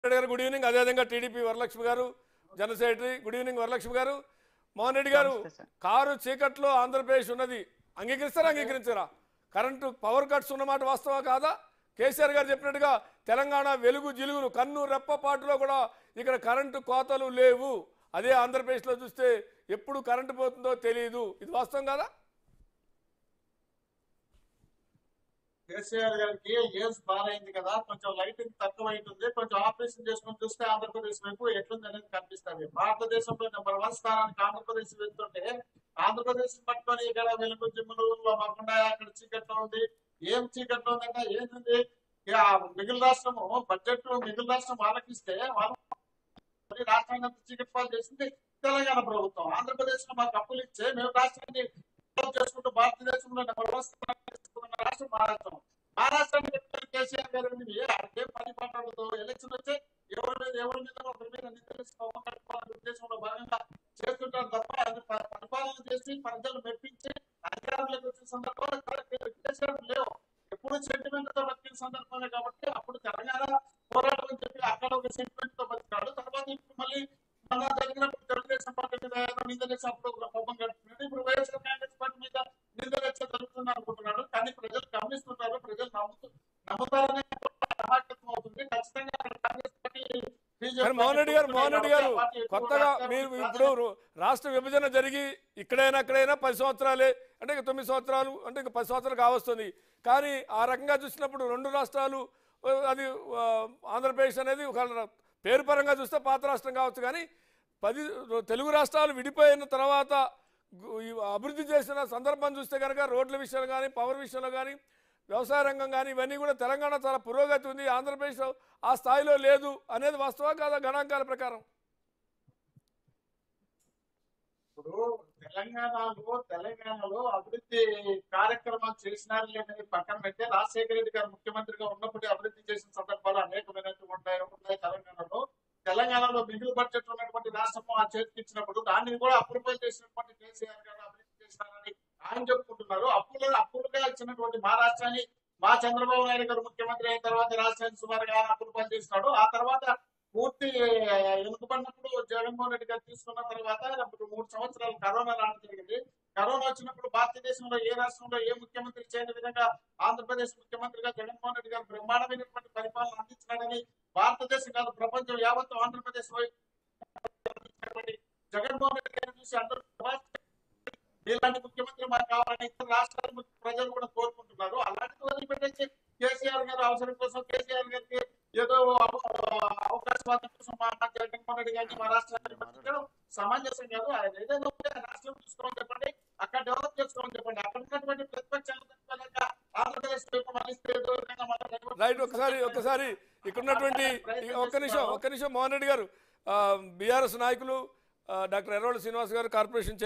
రెడ్డి గారు good evening అదేవిధంగా TDP Varalakshmi గారు జన సెక్రటరీ గుడ్ ఈవినింగ్ వరలక్ష్మి గారు మోహన్ రెడ్డి గారు నమస్తే సార్. కారు చీకట్లో ఆంధ్రప్రదేశ్ ఉన్నది అంగీకరిస్తారా అంగీకరించారా కరెంటు పవర్ కట్స్ ఉన్నమాట వాస్తవా కాదా కేసీఆర్ గారు చెప్పినట్టుగా తెలంగాణ వెలుగు జిలుగులు కన్ను రెప్పపాటులో కూడా ఇక్కడ కరెంటు కోతలు లేవు అదే ఆంధ్రప్రదేశ్లో చూస్తే ఎప్పుడు కరెంటు పోతుందో తెలియదు ఇది వాస్తవం కాదా కేసీఆర్ గారికి ఏజ్ బారైంది కదా కొంచెం లైటింగ్ తక్కువ అవుతుంది కొంచెం ఆపరేషన్ చేసుకొని చూస్తే ఆంధ్రప్రదేశ్ వైపు ఎట్లుంది అనేది కనిపిస్తుంది భారతదేశంలో నెంబర్ వన్ స్థానానికి ఆంధ్రప్రదేశ్ వెళ్తుంటే ఆంధ్రప్రదేశ్ పట్టుకొని ఇక్కడ వెలుగు జిమ్ములు మాకుండా అక్కడ చీకట్లో ఉంది ఏం చీకట్లో ఉందంటే ఏంటండి ఇక ఆ మిగిలిన రాష్ట్రము బడ్జెట్ మిగిలిన రాష్ట్రం వాళ్ళకి ఇస్తే వాళ్ళు మరి రాష్ట్రాన్ని అంత చీకటి పాలు చేసింది తెలంగాణ ప్రభుత్వం ఆంధ్రప్రదేశ్ లో మాకు అప్పులు ఇచ్చే మేము రాష్ట్రాన్ని డెవలప్ చేసుకుంటూ భారతదేశంలో నెంబర్ వన్ స్థానానికి తీసుకున్న రాష్ట్రం మహారాష్ట్రం మహారాష్ట్రాన్ని పెట్టుకుని కేసీఆర్ గారు ఉంది అదే పని మాట్లాడదు ఎలక్షన్ వచ్చే ఎవరి మీద ఎవరి మీద ఒకరి మీద నిందలేసి కోపం కట్టుకోవాలనే ఉద్దేశంలో భాగంగా చేస్తుంటారు తప్ప అది ప- పరిపాలన చేసి ప్రజలు మెప్పించి అధికారంలోకి వచ్చిన సందర్భంలో కేసీఆర్ లేవు ఎప్పుడు సెంటిమెంట్ తో బతికిన సందర్భమే కాబట్టి అప్పుడు తెలంగాణ పోరాటం అని చెప్పి అక్కడ ఒక సెంటిమెంట్ తో బతికాడు తర్వాత ఇప్పుడు మళ్ళీ మన జరిగినప్పుడు తెలుగుదేశం పార్టీ మీద ఏదో నిందలేసి అప్పుడు ఒక కోపం కట్టుకున్నాడు ఇప్పుడు వైఎస్ఆర్ కాంగ్రెస్ పార్టీ మీద నిందలేసి జరుగుతుంది అనుకుంటున్నాడు కానీ ప్రజలు గమనిస్తున్నారు ప్రజలు నమ్ముతూ నమ్ముతారనే సమాజత్వం అవుతుంది ఖచ్చితంగా అక్కడ కాంగ్రెస్ పార్టీ బీజేపీ కానీ మోహన్ రెడ్డి గారు మోహన్ రెడ్డి గారు పార్టీ ఎక్కువ కొత్తగా రాష్ట్రాలు మీరు ఇప్పుడు రాష్ట్రాలు రు- రాష్ట్ర విభజన జరిగి ఇక్కడైనా అక్కడైనా పది సంవత్సరాలే అంటే ఇక తొమ్మిది సంవత్సరాలు అంటే ఇక పది సంవత్సరాలు కావస్తుంది కానీ ఆ రకంగా చూసినప్పుడు రెండు రాష్ట్రాలు ఆ, అది ఆ, ఆంధ్రప్రదేశ్ అనేది ఒక ర- పేరు పరంగా చూస్తే పాత రాష్ట్రం కావచ్చు కానీ పది తెలుగు రాష్ట్రాలు విడిపోయిన తర్వాత గు- ఈ అభివృద్ధి చేసిన సందర్భం చూస్తే కనుక రోడ్ల విషయంలో కానీ పవర్ విషయంలో కానీ వ్యవసాయ రంగం కానీ ఇవన్నీ కూడా తెలంగాణ చాలా పురోగతి ఉంది ఆంధ్రప్రదేశ్ ఆ స్థాయిలో లేదు అనేది వాస్తవా కాదా గణాంకాల ప్రకారం ఇప్పుడు తెలంగాణలో తెలంగాణలో అభివృద్ధి కార్యక్రమాలు చేసినారు లేదని పక్కన పెడితే రాజశేఖర రెడ్డి గారు ముఖ్యమంత్రిగా ఉన్నప్పుడు అభివృద్ధి చేసిన సందర్భాలు అనేకమైనటువంటి ఉంటాయి ఉన్నాయి తెలంగాణలో తెలంగాణలో మిగులు బడ్జెట్ ఉన్నటువంటి రాష్ట్రం ఆ చేతికి ఇచ్చినప్పుడు దాన్ని కూడా అప్రూవల్ చేసినటువంటి కేసీఆర్ గారు అభివృద్ధి చేసినారని ఆయన చెప్పుకుంటున్నారు అప్పులు అప్పులుగా ఇచ్చినటువంటి మా రాష్ట్రాన్ని మా చంద్రబాబు నాయుడు గారు ముఖ్యమంత్రి అయిన తర్వాత రాష్ట్రాన్ని సుమారుగా అప్రూవల్ చేసినాడు ఆ తర్వాత పూర్తి ఎన్నుకున్నప్పుడు జగన్మోహన్ రెడ్డి గారు తీసుకున్న తర్వాత ఇప్పుడు మూడు సంవత్సరాలు కరోనా రావడం జరిగింది కరోనా వచ్చినప్పుడు భారతదేశంలో ఏ రాష్ట్రంలో ఏ ముఖ్యమంత్రి చేయని విధంగా ఆంధ్రప్రదేశ్ ముఖ్యమంత్రిగా జగన్మోహన్ రెడ్డి గారు బ్రహ్మాండమైనటువంటి పరిపాలన అందించినాడని భారతదేశం కాదు ప్రపంచం యావత్తు ఆంధ్రప్రదేశ్ వైపు అందించినటువంటి జగన్మోహన్ రెడ్డి గారిని చూసి అందరూ శభాష్ ఇలాంటి ముఖ్యమంత్రి మాకు కావాలని ఇతర రాష్ట్రాల ము- ప్రజలు కూడా కోరుకుంటున్నారు అలాంటి వదిలిపెట్టేసి కేసీఆర్ గారు అవసరం కోసం కేసీఆర్ గారికి ఏదో అవ- అవకాశవాదం కోసం మా మా జగన్మోహన్ రెడ్డి గారిని మా రాష్ట్రాన్ని పట్టించడం సమంజసం కాదు ఆయన ఏదైనా ఉంటే ఆ రాష్ట్రం చూసుకోమని చెప్పండి అక్కడ డెవలప్ చేసుకోమని చెప్పండి అక్కడ ఉన్నటువంటి ప్రతిపక్షాలు తట్టుకోలేక ఆంధ్రప్రదేశ్ వైపు మళ్ళిస్తే ఏదో విధంగా మళ్ళీ డైవర్ట్ రైట్ ఒకసారి ఒకసారి ఇక్కడ ఉన్నటువంటి ఒక్క నిమిషం ఒక్క నిమిషం మోహన్ రెడ్డి గారు బీఆర్ఎస్ నాయకులు ఆ, డాక్టర్ ఎర్రోళ్ళ శ్రీనివాస్ గారు కార్పొరేషన్